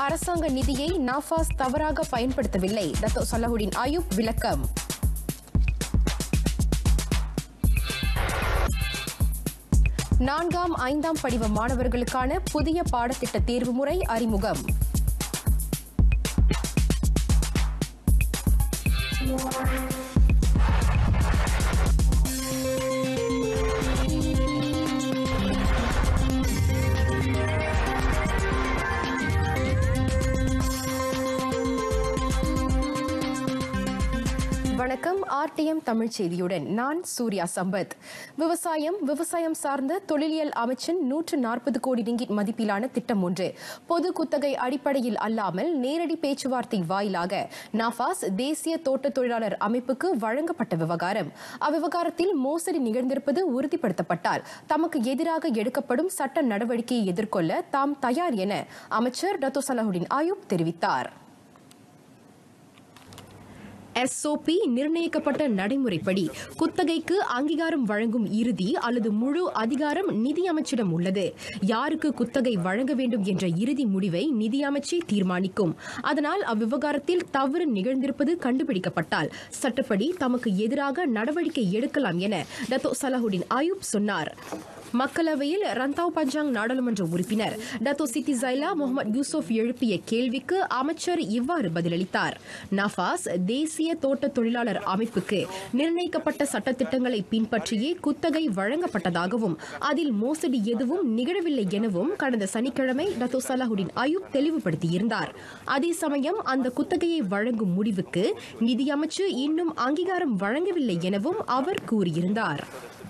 அரசாங்க நிதியை நாஃபாஸ் தவறாக பயன்படுத்தவில்லை டத்தோ சலாஹுடின் அயூப் விளக்கம் நான்காம் ஐந்தாம் படிவ மாணவர்களுக்கான புதிய பாடத்திட்ட தேர்வு முறை அறிமுகம் வணக்கம் ஆர்டிஎம் தமிழ் செய்தியுடன் நான் சூர்யா சம்பத் விவசாயம் விவசாயம் சார்ந்த தொழிலியல் அமைச்சின் நூற்று நாற்பது கோடி ரிங்கிட் மதிப்பிலான திட்டம் ஒன்று பொது குத்தகை அடிப்படையில் அல்லாமல் நேரடி பேச்சுவார்த்தை வாயிலாக நாஃபாஸ் தேசிய தோட்ட தொழிலாளர் அமைப்புக்கு வழங்கப்பட்ட விவகாரம் அவ்விவகாரத்தில் மோசடி நிகழ்ந்திருப்பது உறுதிப்படுத்தப்பட்டால் தமக்கு எதிராக எடுக்கப்படும் சட்ட நடவடிக்கையை எதிர்கொள்ள தாம் தயார் என அமைச்சர் டத்தோ சலாஹுடின் ஆயூப் தெரிவித்தார் எஸ்ஓபி நிர்ணயிக்கப்பட்ட நடைமுறைப்படி குத்தகைக்கு அங்கீகாரம் வழங்கும் இறுதி அல்லது முழு அதிகாரம் நிதி அமைச்சிடம் உள்ளது யாருக்கு குத்தகை வழங்க வேண்டும் என்ற இறுதி முடிவை நிதி அமைச்சே தீர்மானிக்கும் அதனால் அவ்விவகாரத்தில் தவறு நிகழ்ந்திருப்பது கண்டுபிடிக்கப்பட்டால் சட்டப்படி தமக்கு எதிராக நடவடிக்கை எடுக்கலாம் என டத்தோ சலாஹுடின் ஆயூப் சொன்னார் மக்களவையில் ரந்தாவ் பஞ்சாங் நாடாளுமன்ற உறுப்பினர் டத்தோ சித்தி ஜைலா முகமது யூசுப் எழுப்பிய கேள்விக்கு அமைச்சர் இவ்வாறு பதிலளித்தார் நஃபாஸ் தேசிய தோட்ட தொழிலாளர் அமைப்புக்கு நிர்ணயிக்கப்பட்ட சட்டத்திட்டங்களை பின்பற்றியே குத்தகை வழங்கப்பட்டதாகவும் அதில் மோசடி எதுவும் நிகழவில்லை எனவும் கடந்த சனிக்கிழமை டத்தோ சலாஹுடின் அயூப் தெளிவுபடுத்தியிருந்தார் அதே சமயம் அந்த குத்தகையை வழங்கும் முடிவுக்கு நிதியமைச்சு இன்னும் அங்கீகாரம் வழங்கவில்லை எனவும் அவர் கூறியிருந்தார்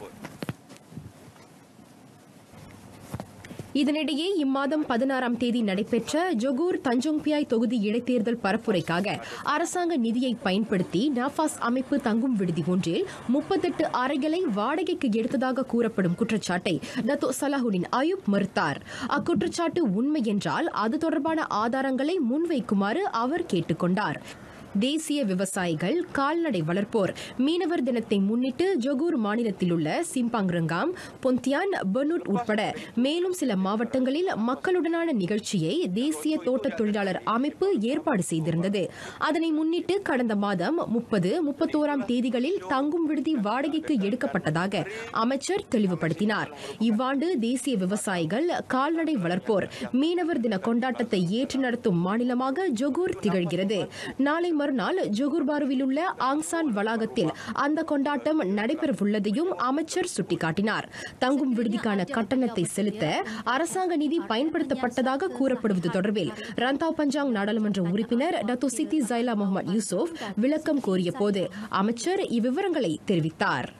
இதனிடையே இம்மாதம் பதினாறாம் தேதி நடைபெற்ற ஜொகூர் தஞ்சோங்பியாய் தொகுதி இடைத்தேர்தல் பரப்புரைக்காக அரசாங்க நிதியை பயன்படுத்தி நாஃபாஸ் அமைப்பு தங்கும் விடுதி ஒன்றில் முப்பத்தெட்டு அறைகளை வாடகைக்கு எடுத்ததாக கூறப்படும் குற்றச்சாட்டை டத்தோ சலாஹுடின் அயூப் மறுத்தார் அக்குற்றச்சாட்டு உண்மை என்றால் அது தொடர்பான ஆதாரங்களை முன்வைக்குமாறு அவர் கேட்டுக் கொண்டார் தேசிய விவசாயிகள் கால்நடை வளர்ப்போர் மீனவர் தினத்தை முன்னிட்டு ஜொகூர் மாநிலத்தில் உள்ள சிம்பாங்ரங்காம் பொந்தியான் பனூட் உட்பட மேலும் சில மாவட்டங்களில் மக்களுடனான நிகழ்ச்சியை தேசிய தோட்ட தொழிலாளர் அமைப்பு ஏற்பாடு செய்திருந்தது அதனை முன்னிட்டு கடந்த மாதம் முப்பது முப்பத்தோராம் தேதிகளில் தங்கும் விடுதி வாடகைக்கு எடுக்கப்பட்டதாக அமைச்சர் தெளிவுபடுத்தினார் இவ்வாண்டு தேசிய விவசாயிகள் கால்நடை வளர்ப்போர் மீனவர் தின கொண்டாட்டத்தை ஏற்று நடத்தும் மாநிலமாக ஜொகூர் திகழ்கிறது நாளை மறுநாள் ஜொகூர் பாருவில் உள்ள ஆங்சான் வளாகத்தில் அந்த கொண்டாட்டம் நடைபெறவுள்ளதையும் அமைச்சர் சுட்டிக்காட்டினார் தங்கும் விடுதிக்கான கட்டணத்தை செலுத்த அரசாங்க நிதி பயன்படுத்தப்பட்டதாக கூறப்படுவது தொடர்பில் ரந்தாவ் பஞ்சாங் நாடாளுமன்ற உறுப்பினர் டத்து சித்தி ஜைலா முகமது யூசுப் விளக்கம் கோரிய போது அமைச்சர் இவ்விவரங்களை தெரிவித்தார்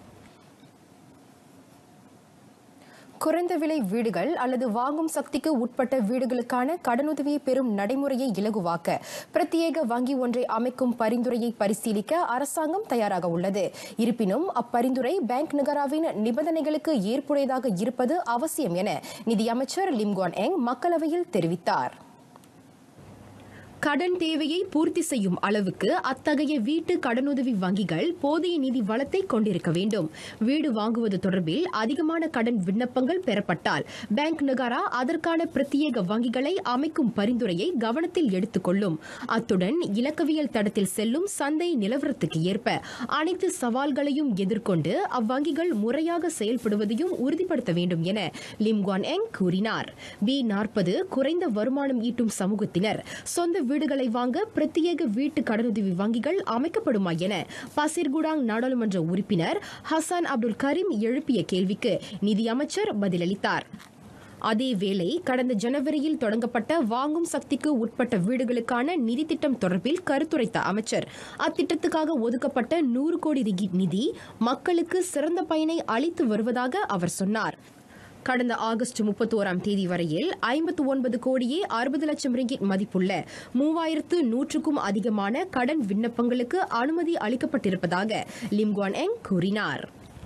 குறைந்த விலை வீடுகள் அல்லது வாங்கும் சக்திக்கு உட்பட்ட வீடுகளுக்கான கடனுதவியை பெறும் நடைமுறையை இலகுவாக்க பிரத்யேக வங்கி ஒன்றை அமைக்கும் பரிந்துரையை பரிசீலிக்க அரசாங்கம் தயாராக உள்ளது இருப்பினும் அப்பரிந்துரை பேங்க் நகராவின் நிபந்தனைகளுக்கு ஏற்புடையதாக இருப்பது அவசியம் என நிதியமைச்சர் லிம்குவான் எங் மக்களவையில் தெரிவித்தார் கடன் தேவையை பூர்த்தி செய்யும் அளவுக்கு அத்தகைய வீட்டு கடனுதவி வங்கிகள் போதிய நிதி வளத்தை கொண்டிருக்க வேண்டும் வீடு வாங்குவது தொடர்பில் அதிகமான கடன் விண்ணப்பங்கள் பெறப்பட்டால் பேங்க் நகாரா அதற்கான பிரத்யேக வங்கிகளை அமைக்கும் பரிந்துரையை கவனத்தில் எடுத்துக்கொள்ளும் அத்துடன் இலக்கவியல் தடத்தில் செல்லும் சந்தை நிலவரத்துக்கு ஏற்ப அனைத்து சவால்களையும் எதிர்கொண்டு அவ்வங்கிகள் முறையாக செயல்படுவதையும் உறுதிப்படுத்த வேண்டும் என லிம்குவான் எங் கூறினார் பி நாற்பது குறைந்த வருமானம் ஈட்டும் சமூகத்தினர் சொந்த வீடுகளை வாங்க பிரத்யேக வீட்டு கடனுதவி வங்கிகள் அமைக்கப்படுமா என பசிர்குடாங் நாடாளுமன்ற உறுப்பினர் ஹசான் அப்துல் கரீம் எழுப்பிய கேள்விக்கு நிதியமைச்சர் பதிலளித்தார் அதேவேளை கடந்த ஜனவரியில் தொடங்கப்பட்ட வாங்கும் சக்திக்கு உட்பட்ட வீடுகளுக்கான நிதி திட்டம் தொடர்பில் கருத்துரைத்த அமைச்சர் அத்திட்டத்துக்காக ஒதுக்கப்பட்ட நூறு கோடி ரிகிட் நிதி மக்களுக்கு சிறந்த பயனை அளித்து வருவதாக அவர் சொன்னார் கடந்த ஆகஸ்ட் முப்பத்தோராம் தேதி வரையில் ஐம்பத்து ஒன்பது கோடியே அறுபது லட்சம் ரிங்கிட் மதிப்புள்ள மூவாயிரத்து நூற்றுக்கும் அதிகமான கடன் விண்ணப்பங்களுக்கு அனுமதி அளிக்கப்பட்டிருப்பதாக லிம்குவான் எங் கூறினார்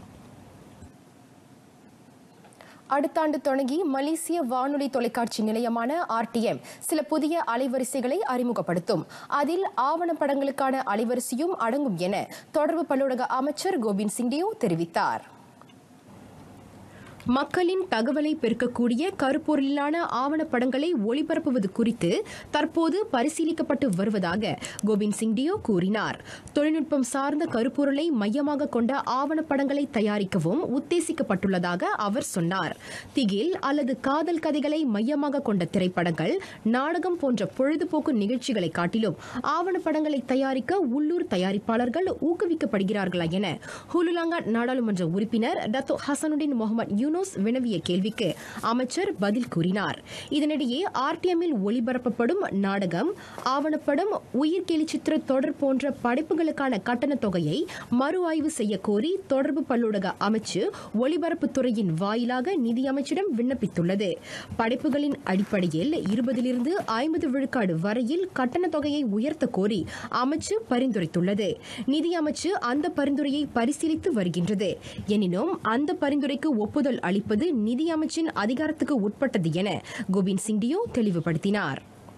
அடுத்த ஆண்டு தொடங்கி மலேசிய வானொலி தொலைக்காட்சி நிலையமான ஆர்டிஎம் சில புதிய அலைவரிசைகளை அறிமுகப்படுத்தும் அதில் ஆவணப்படங்களுக்கான அலைவரிசையும் அடங்கும் என தொடர்பு பல்லூடக அமைச்சர் கோபிந்த் சிங் டியோ தெரிவித்தார் மக்களின் தகவலை பெருக்கக்கூடிய கருப்பொருளிலான ஆவணப்படங்களை ஒளிபரப்புவது குறித்து தற்போது பரிசீலிக்கப்பட்டு வருவதாக கோவிந்த் சிங் டியோ கூறினார் தொழில்நுட்பம் சார்ந்த கருப்பொருளை மையமாக கொண்ட ஆவணப்படங்களை தயாரிக்கவும் உத்தேசிக்கப்பட்டுள்ளதாக அவர் சொன்னார் திகில் அல்லது காதல் கதைகளை மையமாக கொண்ட திரைப்படங்கள் நாடகம் போன்ற பொழுதுபோக்கு நிகழ்ச்சிகளை காட்டிலும் ஆவணப்படங்களை தயாரிக்க உள்ளூர் தயாரிப்பாளர்கள் ஊக்குவிக்கப்படுகிறார்களா என ஹுலுலாங்கா நாடாளுமன்ற உறுப்பினர் டத்தோ ஹசனுடின் முகமது யூனூஸ் வினவிய கேள்விக்கு அமைச்சர் பதில் கூறினார் இதனிடையே ஆர்டிஎம்மில் ஒளிபரப்பப்படும் நாடகம் ஆவணப்படம் உயிர்கேலி சித்திர தொடர் போன்ற படைப்புகளுக்கான கட்டணத் தொகையை மறு ஆய்வு செய்ய கோரி தொடர்பு பல்லூடக அமைச்சு ஒளிபரப்புத்துறையின் வாயிலாக நிதியமைச்சிடம் விண்ணப்பித்துள்ளது படைப்புகளின் அடிப்படையில் இருபதிலிருந்து ஐம்பது விழுக்காடு வரையில் கட்டணத் தொகையை உயர்த்த கோரி அமைச்சு பரிந்துரைத்துள்ளது நிதியமைச்சு அந்த பரிந்துரையை பரிசீலித்து வருகின்றது எனினும் அந்த பரிந்துரைக்கு ஒப்புதல் அளிப்பது நிதியமைச்சின் அதிகாரத்துக்கு உட்பட்டது என கோவிந்த் சிங் டியோ தெளிவுபடுத்தினார்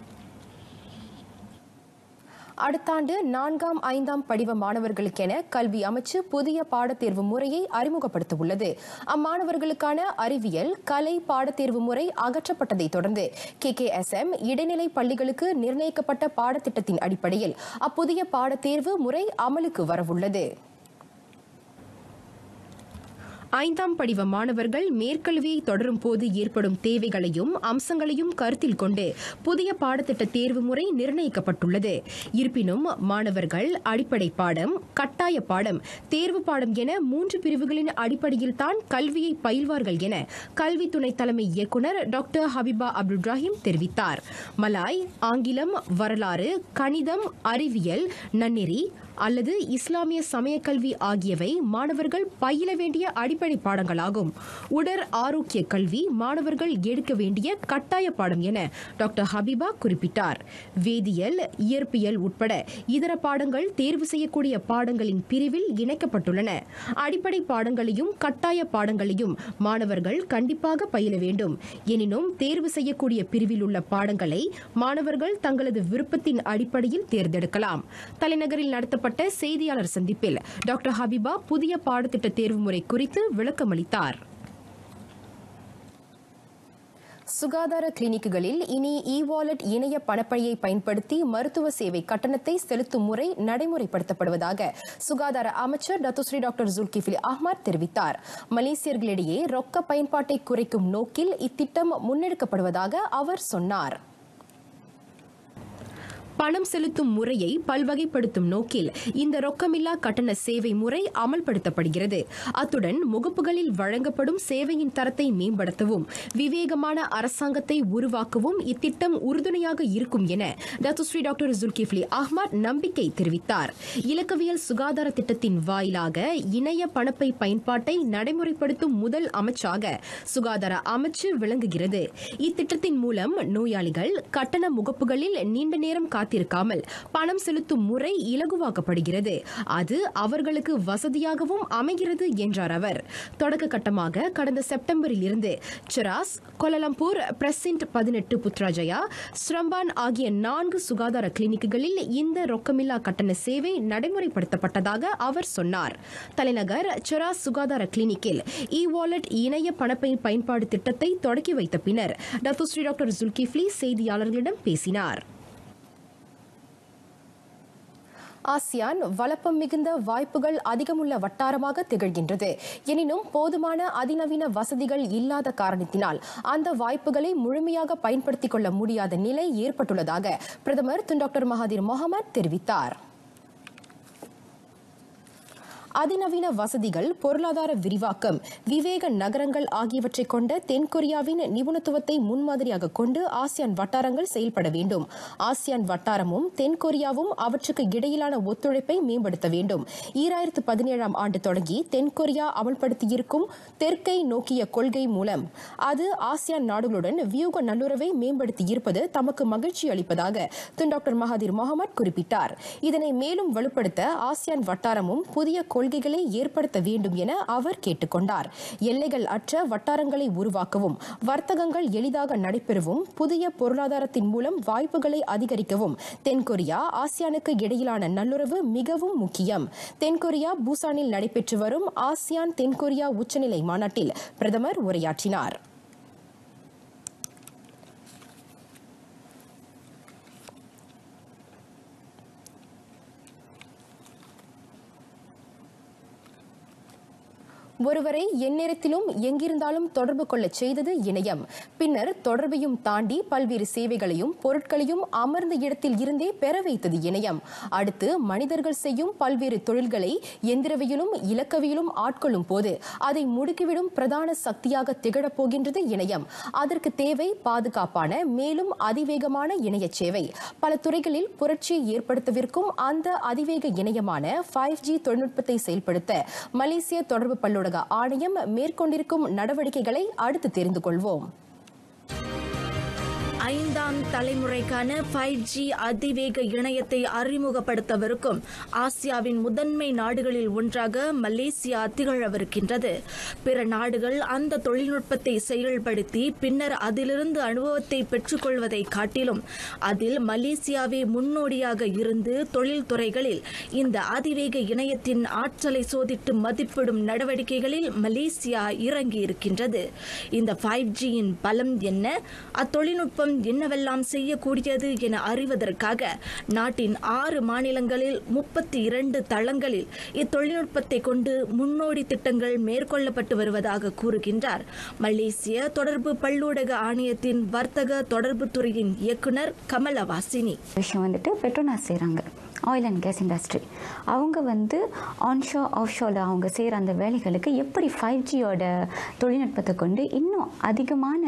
அடுத்த ஆண்டு நான்காம் ஐந்தாம் படிவ மாணவர்களுக்கென கல்வி அமைச்சு புதிய பாடத்தேர்வு முறையை அறிமுகப்படுத்த உள்ளது அம்மாணவர்களுக்கான அறிவியல் கலை பாடத்தேர்வு முறை அகற்றப்பட்டதை தொடர்ந்து கே கே எஸ் எம் இடைநிலை பள்ளிகளுக்கு நிர்ணயிக்கப்பட்ட பாடத்திட்டத்தின் அடிப்படையில் அப்புதிய பாடத்தேர்வு முறை அமலுக்கு வரவுள்ளது ஐந்தாம் படிவ மாணவர்கள் மேற்கல்வியை தொடரும் போது ஏற்படும் தேவைகளையும் அம்சங்களையும் கருத்தில் கொண்டு புதிய பாடத்திட்ட தேர்வு முறை நிர்ணயிக்கப்பட்டுள்ளது இருப்பினும் மாணவர்கள் அடிப்படை பாடம் கட்டாய பாடம் தேர்வு பாடம் என மூன்று பிரிவுகளின் அடிப்படையில் தான் கல்வியை பயில்வார்கள் என கல்வி துணை தலைமை இயக்குநர் டாக்டர் ஹபிபா அப்துல் ரஹீம் தெரிவித்தார் மலாய் ஆங்கிலம் வரலாறு கணிதம் அறிவியல் நன்னெறி அல்லது இஸ்லாமிய சமய கல்வி ஆகியவை மாணவர்கள் பயில வேண்டிய அடிப்படை பாடங்களாகும் உடற் ஆரோக்கிய கல்வி மாணவர்கள் எடுக்க வேண்டிய கட்டாய பாடம் என டாக்டர் ஹபீபா குறிப்பிட்டார் வேதியியல் இயற்பியல் உட்பட இதர பாடங்கள் தேர்வு செய்யக்கூடிய பாடங்களின் பிரிவில் இணைக்கப்பட்டுள்ளன அடிப்படை பாடங்களையும் கட்டாய பாடங்களையும் மாணவர்கள் கண்டிப்பாக பயில வேண்டும் எனினும் தேர்வு செய்யக்கூடிய பிரிவில் உள்ள பாடங்களை மாணவர்கள் தங்களது விருப்பத்தின் அடிப்படையில் தேர்ந்தெடுக்கலாம் தலைநகரில் நடத்தப்பட்ட செய்தியாளர் சந்திப்பில் டாக்டர் ஹபீபா புதிய பாடத்திட்ட தேர்வு முறை குறித்து விளக்கமளித்தார் சுகாதார கிளினிக்குகளில் இனி இ வாலெட் இணைய பணப்பையை பயன்படுத்தி மருத்துவ சேவை கட்டணத்தை செலுத்தும் முறை நடைமுறைப்படுத்தப்படுவதாக சுகாதார அமைச்சர் டத்துஸ்ரீ டாக்டர் ஜுல்கிஃபிலி அஹ்மத் தெரிவித்தார் மலேசியர்களிடையே ரொக்க பயன்பாட்டை குறைக்கும் நோக்கில் இத்திட்டம் முன்னெடுக்கப்படுவதாக அவர் சொன்னார் பணம் செலுத்தும் முறையை பல்வகைப்படுத்தும் நோக்கில் இந்த ரொக்கமில்லா கட்டண சேவை முறை அமல்படுத்தப்படுகிறது அத்துடன் முகப்புகளில் வழங்கப்படும் சேவையின் தரத்தை மேம்படுத்தவும் விவேகமான அரசாங்கத்தை உருவாக்கவும் இத்திட்டம் உறுதுணையாக இருக்கும் என டத்துஸ்ரீ டாக்டர் ஜுல்கிஃப்லி அஹ்மத் நம்பிக்கை தெரிவித்தார் இலக்கவியல் சுகாதார திட்டத்தின் வாயிலாக இணைய பணப்பை பயன்பாட்டை நடைமுறைப்படுத்தும் முதல் அமைச்சாக சுகாதார அமைச்சு விளங்குகிறது இத்திட்டத்தின் மூலம் நோயாளிகள் கட்டண முகப்புகளில் நீண்ட நேரம் காத்திருக்காமல் பணம் செலுத்தும் முறை இலகுவாக்கப்படுகிறது அது அவர்களுக்கு வசதியாகவும் அமைகிறது என்றார் அவர் தொடக்க கட்டமாக கடந்த செப்டம்பரில் இருந்து சிராஸ் கோலலம்பூர் பிரசிண்ட் பதினெட்டு புத்ராஜயா ஸ்ரம்பான் ஆகிய நான்கு சுகாதார கிளினிக்குகளில் இந்த ரொக்கமில்லா கட்டண சேவை நடைமுறைப்படுத்தப்பட்டதாக அவர் சொன்னார் தலைநகர் சிராஸ் சுகாதார கிளினிக்கில் இ வாலெட் இணைய பணப்பை பயன்பாடு திட்டத்தை தொடக்கி வைத்த பின்னர் டத்துஸ்ரீ டாக்டர் ஜுல்கிஃப்லி செய்தியாளர்களிடம் பேசினார் ஆசியான் வளப்பம் மிகுந்த வாய்ப்புகள் அதிகமுள்ள வட்டாரமாக திகழ்கின்றது எனினும் போதுமான அதிநவீன வசதிகள் இல்லாத காரணத்தினால் அந்த வாய்ப்புகளை முழுமையாக பயன்படுத்திக் கொள்ள முடியாத நிலை ஏற்பட்டுள்ளதாக பிரதமர் திரு டாக்டர் மகாதீர் முகமது தெரிவித்தார் அதிநவீன வசதிகள் பொருளாதார விரிவாக்கம் விவேக நகரங்கள் ஆகியவற்றை கொண்ட தென்கொரியாவின் நிபுணத்துவத்தை முன்மாதிரியாக கொண்டு ஆசியான் வட்டாரங்கள் செயல்பட வேண்டும் ஆசியான் வட்டாரமும் தென்கொரியாவும் அவற்றுக்கு இடையிலான ஒத்துழைப்பை மேம்படுத்த வேண்டும் ஈராயிரத்து பதினேழாம் ஆண்டு தொடங்கி தென்கொரியா அமல்படுத்தியிருக்கும் தெற்கை நோக்கிய கொள்கை மூலம் அது ஆசியான் நாடுகளுடன் வியூக நல்லுறவை மேம்படுத்தி இருப்பது தமக்கு மகிழ்ச்சி அளிப்பதாக திரு டாக்டர் மகாதீர் முகமது குறிப்பிட்டார் இதனை மேலும் வலுப்படுத்த ஆசியான் வட்டாரமும் புதிய கொள்கை கொள்கைகளை ஏற்படுத்த வேண்டும் என அவர் கேட்டுக்கொண்டார் எல்லைகள் அற்ற வட்டாரங்களை உருவாக்கவும் வர்த்தகங்கள் எளிதாக நடைபெறவும் புதிய பொருளாதாரத்தின் மூலம் வாய்ப்புகளை அதிகரிக்கவும் தென்கொரியா ஆசியானுக்கு இடையிலான நல்லுறவு மிகவும் முக்கியம் தென்கொரியா பூசானில் நடைபெற்று வரும் ஆசியான் தென்கொரியா உச்சநிலை மாநாட்டில் பிரதமர் உரையாற்றினார் ஒருவரை எந்நேரத்திலும் எங்கிருந்தாலும் தொடர்பு கொள்ளச் செய்தது இணையம் பின்னர் தொடர்பையும் தாண்டி பல்வேறு சேவைகளையும் பொருட்களையும் அமர்ந்த இடத்தில் இருந்தே பெற வைத்தது இணையம் அடுத்து மனிதர்கள் செய்யும் பல்வேறு தொழில்களை எந்திரவியலும் இலக்கவியலும் ஆட்கொள்ளும் போது அதை முடுக்கிவிடும் பிரதான சக்தியாக திகழப் போகின்றது இணையம் அதற்கு தேவை பாதுகாப்பான மேலும் அதிவேகமான இணைய சேவை பல துறைகளில் புரட்சியை ஏற்படுத்தவிருக்கும் அந்த அதிவேக இணையமான ஃபைவ் ஜி தொழில்நுட்பத்தை செயல்படுத்த மலேசிய தொடர்பு பல்லூடக ஆணையம் மேற்கொண்டிருக்கும் நடவடிக்கைகளை அடுத்து தெரிந்து கொள்வோம் ஐந்தாம் தலைமுறைக்கான ஃபைவ் ஜி அதிவேக இணையத்தை அறிமுகப்படுத்தவிருக்கும் ஆசியாவின் முதன்மை நாடுகளில் ஒன்றாக மலேசியா திகழவிருக்கின்றது பிற நாடுகள் அந்த தொழில்நுட்பத்தை செயல்படுத்தி பின்னர் அதிலிருந்து அனுபவத்தை பெற்றுக்கொள்வதை காட்டிலும் அதில் மலேசியாவே முன்னோடியாக இருந்து தொழில்துறைகளில் இந்த அதிவேக இணையத்தின் ஆற்றலை சோதித்து மதிப்பிடும் நடவடிக்கைகளில் மலேசியா இறங்கியிருக்கின்றது இந்த ஃபைவ் ஜியின் பலம் என்ன அத்தொழில்நுட்பம் என்னவெல்லாம் செய்யக்கூடியது என அறிவதற்காக நாட்டின் ஆறு மாநிலங்களில் முப்பத்தி இரண்டு தளங்களில் இத்தொழில்நுட்பத்தை கொண்டு முன்னோடி திட்டங்கள் மேற்கொள்ளப்பட்டு வருவதாக கூறுகின்றார் மலேசிய தொடர்பு பல்லூடக ஆணையத்தின் வர்த்தக தொடர்பு துறையின் இயக்குனர் கமலவாசினி விஷயம் வந்துட்டு பெட்ரோனாஸ் செய்கிறாங்க ஆயில் அண்ட் கேஸ் இண்டஸ்ட்ரி அவங்க வந்து ஆன்ஷோ ஆஃப்ஷோவில் அவங்க செய்கிற அந்த வேலைகளுக்கு எப்படி ஃபைவ் ஜியோட தொழில்நுட்பத்தை கொண்டு இன்னும் அதிகமான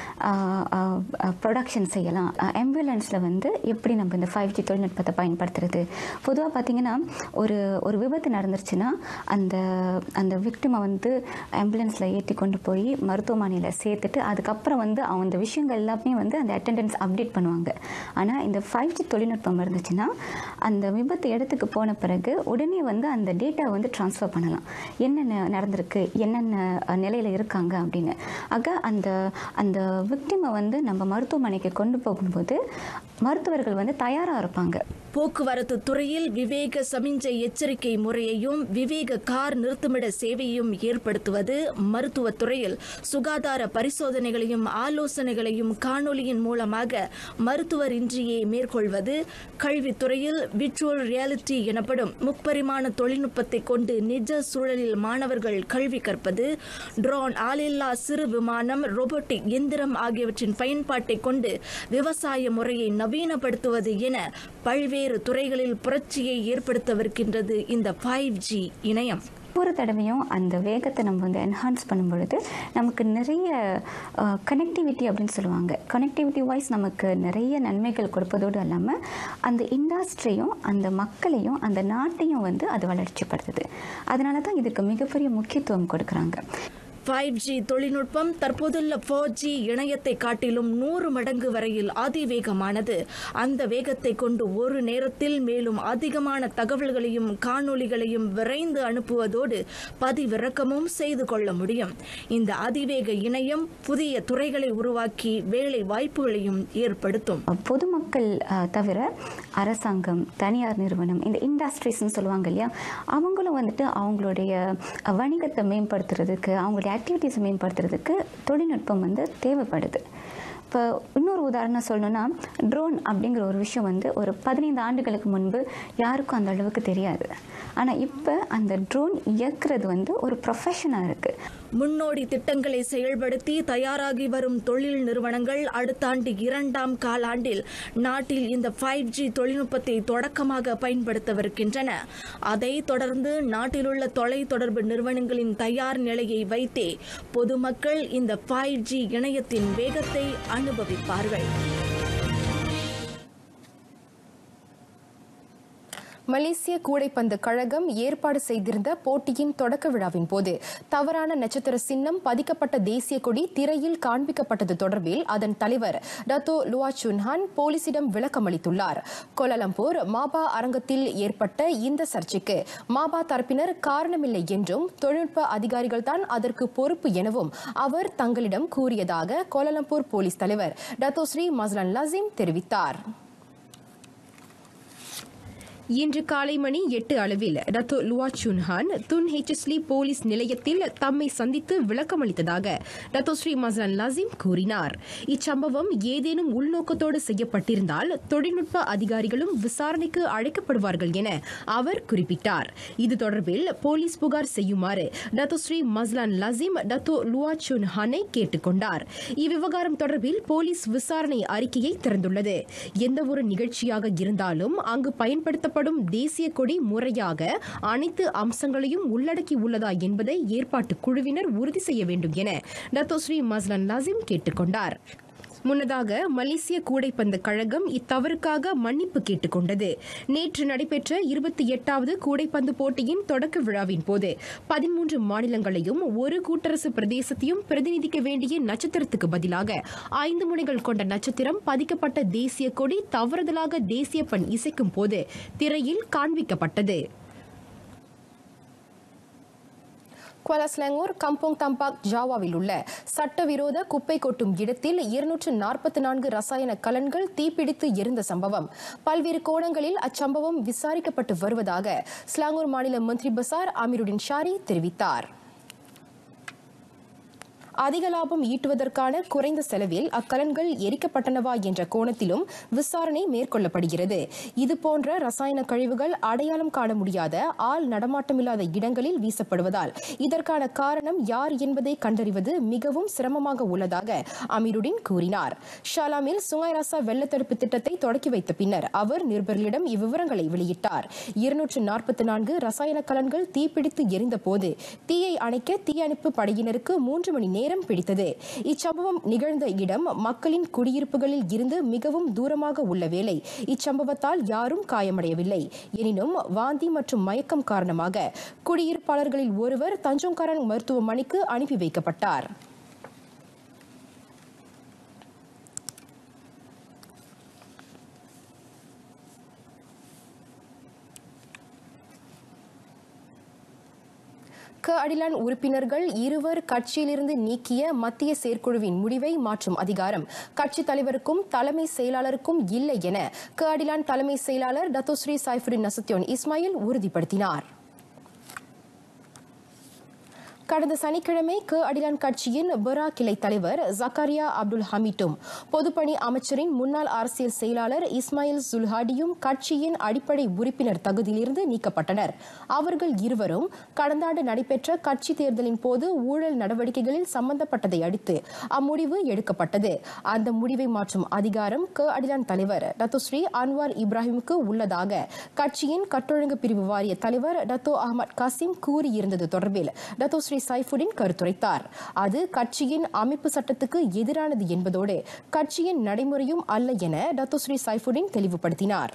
ப்ரொடக்ஷன் செய்யலாம் ஆம்புலன்ஸில் வந்து எப்படி நம்ம இந்த ஃபைவ் ஜி தொழில்நுட்பத்தை பயன்படுத்துறது பொதுவாக பார்த்தீங்கன்னா ஒரு ஒரு விபத்து நடந்துருச்சுன்னா அந்த அந்த விக்டிமை வந்து ஆம்புலன்ஸில் ஏற்றி கொண்டு போய் மருத்துவமனையில் சேர்த்துட்டு அதுக்கப்புறம் வந்து அவங்க அந்த விஷயங்கள் எல்லாமே வந்து அந்த அட்டெண்டன்ஸ் அப்டேட் பண்ணுவாங்க ஆனால் இந்த ஃபைவ் ஜி தொழில்நுட்பம் இருந்துச்சுன்னா அந்த விபத்து இடத்துக்கு போன பிறகு உடனே வந்து அந்த டேட்டா வந்து ட்ரான்ஸ்ஃபர் பண்ணலாம் என்னென்ன நடந்திருக்கு என்னென்ன நிலையில் இருக்காங்க அப்படின்னு ஆக அந்த அந்த விக்டிமை வந்து நம்ம மருத்துவமனைக்கு கொண்டு போகும்போது மருத்துவர்கள் வந்து தயாராக இருப்பாங்க போக்குவரத்து துறையில் விவேக சமிஞ்சை எச்சரிக்கை முறையையும் விவேக கார் நிறுத்துமிட சேவையும் ஏற்படுத்துவது மருத்துவத் துறையில் சுகாதார பரிசோதனைகளையும் ஆலோசனைகளையும் காணொலியின் மூலமாக மருத்துவர் இன்றியே மேற்கொள்வது கல்வித்துறையில் விர்ச்சுவல் ரியாலிட்டி எனப்படும் முப்பரிமாண தொழில்நுட்பத்தை கொண்டு நிஜ சூழலில் மாணவர்கள் கல்வி கற்பது ட்ரோன் ஆளில்லா சிறு விமானம் ரோபோட்டிக் எந்திரம் ஆகியவற்றின் பயன்பாட்டை கொண்டு விவசாய முறையை நவீனப்படுத்துவது என பல்வேறு துறைகளில் புரட்சியை ஏற்படுத்தவிருக்கின்றது இந்த ஃபைவ் ஜி இணையம் ஒவ்வொரு தடவையும் அந்த வேகத்தை நம்ம வந்து என்ஹான்ஸ் பண்ணும் பொழுது நமக்கு நிறைய கனெக்டிவிட்டி அப்படின்னு சொல்லுவாங்க கனெக்டிவிட்டி வைஸ் நமக்கு நிறைய நன்மைகள் கொடுப்பதோடு இல்லாமல் அந்த இண்டஸ்ட்ரியும் அந்த மக்களையும் அந்த நாட்டையும் வந்து அது வளர்ச்சிப்படுத்துது அதனால தான் இதுக்கு மிகப்பெரிய முக்கியத்துவம் கொடுக்குறாங்க ஃபைவ் ஜி தொழில்நுட்பம் தற்போதுள்ள ஃபோர் ஜி இணையத்தை காட்டிலும் நூறு மடங்கு வரையில் அதிவேகமானது அந்த வேகத்தை கொண்டு ஒரு நேரத்தில் மேலும் அதிகமான தகவல்களையும் காணொளிகளையும் விரைந்து அனுப்புவதோடு பதிவிறக்கமும் செய்து கொள்ள முடியும் இந்த அதிவேக இணையம் புதிய துறைகளை உருவாக்கி வேலை வாய்ப்புகளையும் ஏற்படுத்தும் பொதுமக்கள் அஹ், தவிர அரசாங்கம் தனியார் நிறுவனம் இந்த இண்டஸ்ட்ரீஸ்னு சொல்லுவாங்க இல்லையா அவங்களும் வந்துட்டு அவங்களுடைய அஹ், வணிகத்தை மேம்படுத்துறதுக்கு அவங்களுடைய ஆக்டிவிட்டீஸை மேம்படுத்துறதுக்கு தொழில்நுட்பம் வந்து தேவைப்படுது இப்போ இன்னொரு உதாரணம் சொல்லணும்னா ட்ரோன் அப்படிங்கிற ஒரு விஷயம் வந்து ஒரு பதினைந்து ஆண்டுகளுக்கு முன்பு யாருக்கும் அந்த அளவுக்கு தெரியாது ஆனால் இப்போ அந்த ட்ரோன் இயக்குறது வந்து ஒரு ப்ரொஃபஷனாக இருக்குது முன்னோடி திட்டங்களை செயல்படுத்தி தயாராகி வரும் தொழில் நிறுவனங்கள் அடுத்த ஆண்டு இரண்டாம் காலாண்டில் நாட்டில் இந்த ஃபைவ் ஜி தொழில்நுட்பத்தை தொடக்கமாக பயன்படுத்தவிருக்கின்றன அதைத் தொடர்ந்து நாட்டிலுள்ள தொலைத்தொடர்பு நிறுவனங்களின் தயார் நிலையை வைத்தே பொதுமக்கள் இந்த ஃபைவ் ஜி இணையத்தின் வேகத்தை அனுபவிப்பார்கள் மலேசிய கூடைப்பந்து கழகம் ஏற்பாடு செய்திருந்த போட்டியின் தொடக்க விழாவின் போது தவறான நட்சத்திர சின்னம் பதிக்கப்பட்ட தேசிய கொடி திரையில் காண்பிக்கப்பட்டது தொடர்பில் அதன் தலைவர் டத்தோ லுவா சுன்ஹான் போலீசிடம் விளக்கமளித்துள்ளார் கோலாலம்பூர் மாபா அரங்கத்தில் ஏற்பட்ட இந்த சர்ச்சைக்கு மாபா தரப்பினர் காரணமில்லை என்றும் தொழில்நுட்ப அதிகாரிகள்தான் அதற்கு பொறுப்பு எனவும் அவர் தங்களிடம் கூறியதாக கோலாலம்பூர் போலீஸ் தலைவர் டத்தோ ஸ்ரீ மஸ்லான் லசீம் தெரிவித்தார் இன்று காலை மணி எட்டு அளவில் டத்தோ லுவா சுன்ஹான் துன் ஹெச்எஸ்லி போலீஸ் நிலையத்தில் தம்மை சந்தித்து விளக்கமளித்ததாக டத்தோ ஸ்ரீ மசன் லசீம் கூறினார் இச்சம்பவம் ஏதேனும் உள்நோக்கத்தோடு செய்யப்பட்டிருந்தால் தொழில்நுட்ப அதிகாரிகளும் விசாரணைக்கு அழைக்கப்படுவார்கள் என அவர் குறிப்பிட்டார் இது தொடர்பில் போலீஸ் புகார் செய்யுமாறு Dato Sri Mazlan Lazim Dato லுவா சுன்ஹானை கேட்டுக்கொண்டார் இவ்விவகாரம் தொடர்பில் போலீஸ் விசாரணை அறிக்கையை திறந்துள்ளது எந்தவொரு நிகழ்ச்சியாக இருந்தாலும் அங்கு பயன்படுத்தப்படும் தேசிய கொடி முறையாக அனைத்து அம்சங்களையும் உள்ளடக்கி உள்ளதா என்பதை ஏற்பாட்டு குழுவினர் உறுதி செய்ய வேண்டும் என டத்தோ ஸ்ரீ மஸ்லான் லசீம் கேட்டுக்கொண்டார் முன்னதாக மலேசிய கூடைப்பந்து கழகம் இத்தவறுக்காக மன்னிப்பு கேட்டுக்கொண்டது நேற்று நடைபெற்ற இருபத்தி எட்டாவது கூடைப்பந்து போட்டியின் தொடக்க விழாவின் போது பதிமூன்று மாநிலங்களையும் ஒரு கூட்டரசு பிரதேசத்தையும் பிரதிநிதிக்க வேண்டிய நட்சத்திரத்துக்கு பதிலாக ஐந்து முனைகள் கொண்ட நட்சத்திரம் பதிக்கப்பட்ட தேசிய கொடி தவறுதலாக தேசிய பண் இசைக்கும் போது திரையில் காண்பிக்கப்பட்டது குவாலஸ்லாங்கூர் கம்போங் தம்பாக் ஜாவாவில் உள்ள சட்டவிரோத குப்பை கொட்டும் இடத்தில் இருநூற்று நாற்பத்தி நான்கு ரசாயன கலன்கள் தீப்பிடித்து எரிந்த சம்பவம் பல்வேறு கோணங்களில் அச்சம்பவம் விசாரிக்கப்பட்டு வருவதாக ஸ்லாங்கூர் மாநில மந்திரி பசார் அமீருடின் ஷாரி தெரிவித்தார் அதிக லாபம் ஈட்டுவதற்கான குறைந்த செலவில் அக்கலன்கள் எரிக்கப்பட்டனவா என்ற கோணத்திலும் விசாரணை மேற்கொள்ளப்படுகிறது இதுபோன்ற ரசாயன கழிவுகள் அடையாளம் காண முடியாத ஆள் நடமாட்டமில்லாத இடங்களில் வீசப்படுவதால் இதற்கான காரணம் யார் என்பதை கண்டறிவது மிகவும் சிரமமாக உள்ளதாக அமீருடின் கூறினார் ஷாலாமில் சுங்காய் ரசா வெள்ளத்தடுப்பு திட்டத்தை தொடக்கி வைத்த பின்னர் அவர் நிருபர்களிடம் இவ்விவரங்களை வெளியிட்டார் இருநூற்று நாற்பத்தி நான்கு ரசாயன கலன்கள் தீப்பிடித்து எரிந்த போது தீயை அணைக்க தீயணைப்பு படையினருக்கு மூன்று மணி நேரம் பிடித்தது இச்சம்பவம் நிகழ்ந்த இடம் மக்களின் குடியிருப்புகளில் இருந்து மிகவும் தூரமாக உள்ள வேளை இச்சம்பவத்தால் யாரும் காயமடையவில்லை எனினும் வாந்தி மற்றும் மயக்கம் காரணமாக குடியிருப்பாளர்களில் ஒருவர் தஞ்சோங்காரன் மருத்துவமனைக்கு அனுப்பி வைக்கப்பட்டார் க அடிலான் உறுப்பினர்கள் இருவர் கட்சியிலிருந்து நீக்கிய மத்திய செயற்குழுவின் முடிவை மாற்றும் அதிகாரம் கட்சித் தலைவருக்கும் தலைமை செயலாளருக்கும் இல்லை என க அடிலான் தலைமை செயலாளர் டத்தோஸ்ரீ சைஃபுடின் நசத்யோன் இஸ்மாயில் உறுதிப்படுத்தினார் கடந்த சனிக்கிழமை க அடிலான் கட்சியின் பெரா கிளை தலைவர் ஜக்காரியா அப்துல் ஹமீட்டும் பொதுப்பணி அமைச்சரின் முன்னாள் அரசியல் செயலாளர் இஸ்மாயில் சுல்ஹாடியும் கட்சியின் அடிப்படை உறுப்பினர் தகுதியிலிருந்து நீக்கப்பட்டனர் அவர்கள் இருவரும் கடந்த ஆண்டு நடைபெற்ற கட்சி தேர்தலின் போது ஊழல் நடவடிக்கைகளில் சம்பந்தப்பட்டதை அடுத்து அம்முடிவு எடுக்கப்பட்டது அந்த முடிவை மாற்றும் அதிகாரம் க அடிலான் தலைவர் டத்தோஸ்ரீ அன்வார் இப்ராஹிமுக்கு உள்ளதாக கட்சியின் கட்டொழுங்கு பிரிவு வாரிய தலைவர் டத்தோ அகமது காசிம் கூறியிருந்தது தொடர்பில் டத்தோஸ்ரீ சைஃபுடின் கருத்துரைத்தார் அது கட்சியின் அமைப்பு சட்டத்துக்கு எதிரானது என்பதோடு கட்சியின் நடைமுறையும் அல்ல என டத்தோஸ்ரீ சைஃபுடின் தெளிவுபடுத்தினார்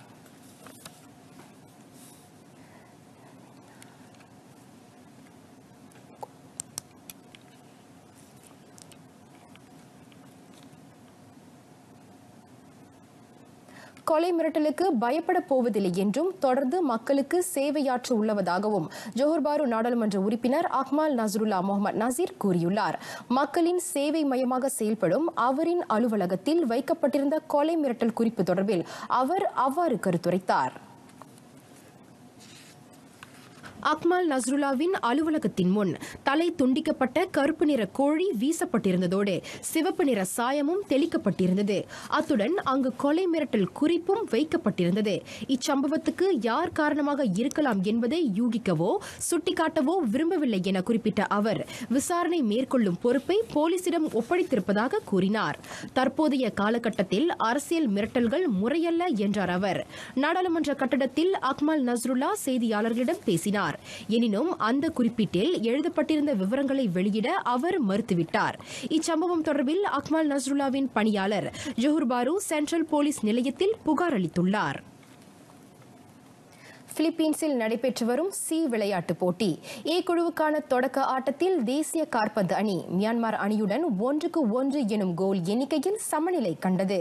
கொலை மிரட்டலுக்கு பயப்பட போவதில்லை என்றும் தொடர்ந்து மக்களுக்கு சேவையாற்ற உள்ளவதாகவும் ஜோஹர் பாரு நாடாளுமன்ற உறுப்பினர் அக்மால் நசருல்லா முகமது நசீர் கூறியுள்ளார் மக்களின் சேவை மையமாக செயல்படும் அவரின் அலுவலகத்தில் வைக்கப்பட்டிருந்த கொலை மிரட்டல் குறிப்பு தொடர்பில் அவர் அவ்வாறு கருத்துரைத்தார் அக்மால் நஸ்ருல்லாவின் அலுவலகத்தின் முன் தலை துண்டிக்கப்பட்ட கருப்பு நிற கோழி வீசப்பட்டிருந்ததோடு சிவப்பு நிற சாயமும் தெளிக்கப்பட்டிருந்தது அத்துடன் அங்கு கொலை மிரட்டல் குறிப்பும் வைக்கப்பட்டிருந்தது இச்சம்பவத்துக்கு யார் காரணமாக இருக்கலாம் என்பதை யூகிக்கவோ சுட்டிக்காட்டவோ விரும்பவில்லை என குறிப்பிட்ட அவர் விசாரணை மேற்கொள்ளும் பொறுப்பை போலீசிடம் ஒப்படைத்திருப்பதாக கூறினார் தற்போதைய காலகட்டத்தில் அரசியல் மிரட்டல்கள் முறையல்ல என்றார் அவர் நாடாளுமன்ற கட்டடத்தில் அக்மால் நஸ்ருல்லா செய்தியாளர்களிடம் பேசினார் எனினும் அந்த குறிப்பீட்டில் எழுதப்பட்டிருந்த விவரங்களை வெளியிட அவர் மறுத்துவிட்டார் இச்சம்பவம் தொடர்பில் அக்மால் நஸ்ருல்லாவின் பணியாளர் ஜொஹர் பாரு சென்ட்ரல் போலீஸ் நிலையத்தில் புகார் அளித்துள்ளார் பிலிப்பீன்ஸில் நடைபெற்று வரும் சி விளையாட்டுப் போட்டி ஏ குழுவுக்கான தொடக்க ஆட்டத்தில் தேசிய காற்பந்து அணி மியான்மர் அணியுடன் ஒன்றுக்கு ஒன்று எனும் கோல் எண்ணிக்கையில் சமநிலை கண்டது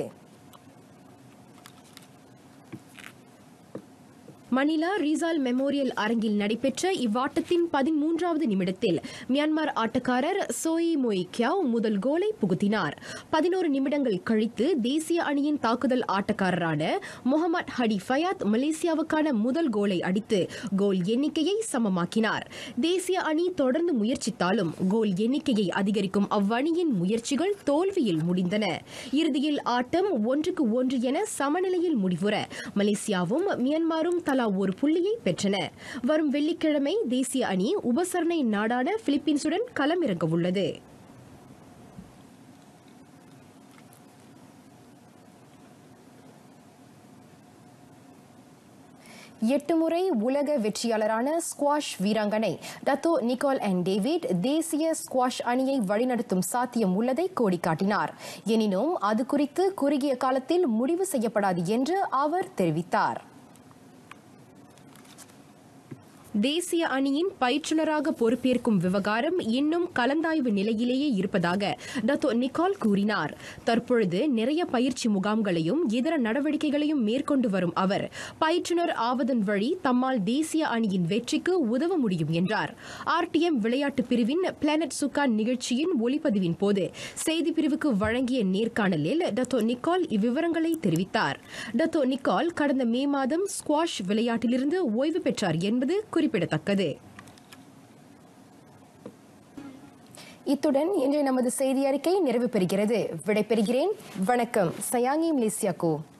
மணிலா ரிசால் மெமோரியல் அரங்கில் நடைபெற்ற இவ்வாட்டத்தின் பதிமூன்றாவது நிமிடத்தில் மியான்மர் ஆட்டக்காரர் சோயி மொய் கியாவ் முதல் கோலை புகுத்தினார் பதினோரு நிமிடங்கள் கழித்து தேசிய அணியின் தாக்குதல் ஆட்டக்காரரான முகமது ஹடி ஃபயாத் மலேசியாவுக்கான முதல் கோலை அடித்து கோல் எண்ணிக்கையை சமமாக்கினார் தேசிய அணி தொடர்ந்து முயற்சித்தாலும் கோல் எண்ணிக்கையை அதிகரிக்கும் அவ்வணியின் முயற்சிகள் தோல்வியில் முடிந்தன இறுதியில் ஆட்டம் ஒன்றுக்கு ஒன்று என சமநிலையில் முடிவுற மலேசியாவும் மியான்மரும் தலா ஒரு புள்ளியை பெற்றன வரும் வெள்ளிக்கிழமை தேசிய அணி உபசரணை நாடான பிலிப்பீன்ஸுடன் களமிறங்க உள்ளது எட்டு முறை உலக வெற்றியாளரான ஸ்குவாஷ் வீராங்கனை டத்தோ நிக்கோல் அண்ட் டேவிட் தேசிய ஸ்குவாஷ் அணியை வழிநடத்தும் சாத்தியம் உள்ளதை கோடிக்காட்டினார் எனினும் அது குறித்து குறுகிய காலத்தில் முடிவு செய்யப்படாது என்று அவர் தெரிவித்தார் தேசிய அணியின் பயிற்றுனராக பொறுப்பேற்கும் விவகாரம் இன்னும் கலந்தாய்வு நிலையிலேயே இருப்பதாக டத்தோ நிக்கால் கூறினார் தற்பொழுது நிறைய பயிற்சி முகாம்களையும் இதர நடவடிக்கைகளையும் மேற்கொண்டு வரும் அவர் பயிற்றுனர் ஆவதன் வழி தம்மால் தேசிய அணியின் வெற்றிக்கு உதவ முடியும் என்றார் ஆர்டிஎம் விளையாட்டு பிரிவின் பிளானட் சுக்கான் நிகழ்ச்சியின் ஒளிப்பதிவின் போது செய்தி பிரிவுக்கு வழங்கிய நேர்காணலில் டத்தோ நிக்கால் இவ்விவரங்களை தெரிவித்தார் டத்தோ நிக்கால் கடந்த மே மாதம் ஸ்குவாஷ் விளையாட்டிலிருந்து ஓய்வு பெற்றார் என்பது குறிப்பிடத்தக்கது இத்துடன் இன்றைய நமது செய்தி அறிக்கை நிறைவு பெறுகிறது விடைபெறுகிறேன் வணக்கம் சயாங்கி மலேசியாக்கோ